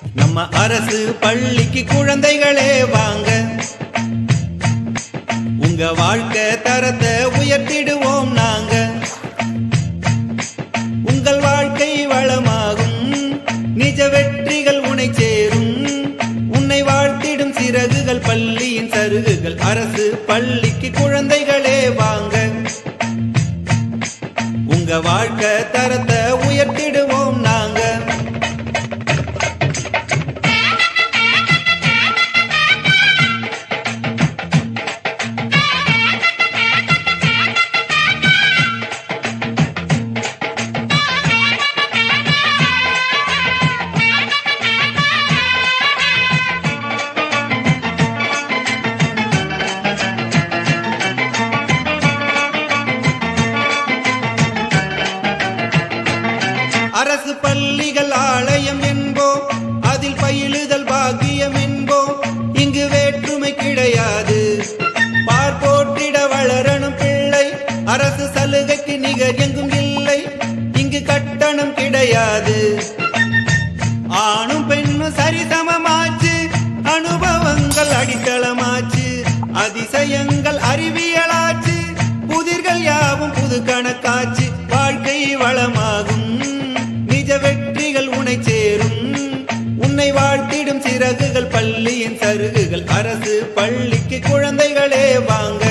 நம்ம அரசு பள்ளிக்கு குழந்தைகளே வாங்க உங்க வாழ்க்கை தரத்தை உயர்த்திடுவோம் நாங்க உங்கள் வாழ்க்கை வளமாகும் நிஜ வெற்றிகள் உனை சேரும் உன்னை வாழ்த்திடும் சிறகுகள் பள்ளியின் சருகுகள் அரசு பள்ளிக்கு குழந்தைகளே வாங்க உங்க வாழ்க்கை தரத்தை உயர்த்திடுவோம் நாங்க அரசு பள்ளிகள் ஆலயம் என்போம் அதில் பயிலுதல் பாக்கியம் என்போம் இங்கு வேற்றுமை கிடையாது பார்ப்போற்றிட வளரணும் பிள்ளை அரசு சலுகைக்கு நிகர் எங்கும் இல்லை இங்கு கட்டணம் கிடையாது ஆணும் பெண்ணும் சரிசமமாச்சு அனுபவங்கள் அடித்தளமாச்சு அதிசயங்கள் அறிவியலாச்சு புதிர்கள் யாவும் புது கணக்காச்சு வாழ்க்கை வளமாகும் நிஜ வெற்றிகள் உனை சேரும் உன்னை வாழ்த்திடும் சிறகுகள் பள்ளியின் சருகுகள் அரசு பள்ளிக்கு குழந்தைகளே வாங்க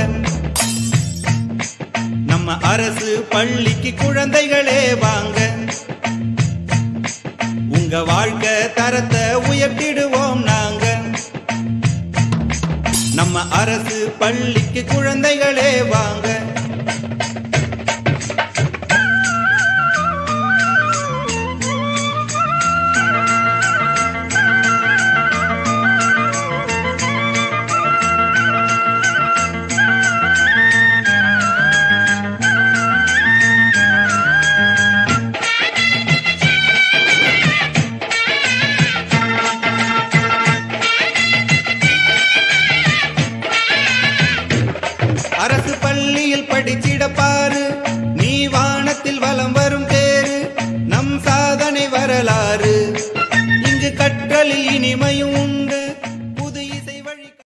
நம்ம அரசு பள்ளிக்கு குழந்தைகளே வாங்க உங்க வாழ்க்கை தரத்தை உயர்த்திடுவோம் நாங்க நம்ம அரசு பள்ளிக்கு குழந்தைகளே வாங்க அரசு பள்ளியில் படிச்சிட பாரு நீ வானத்தில் வலம் வரும் தேரு நம் சாதனை வரலாறு இங்கு கற்றலில்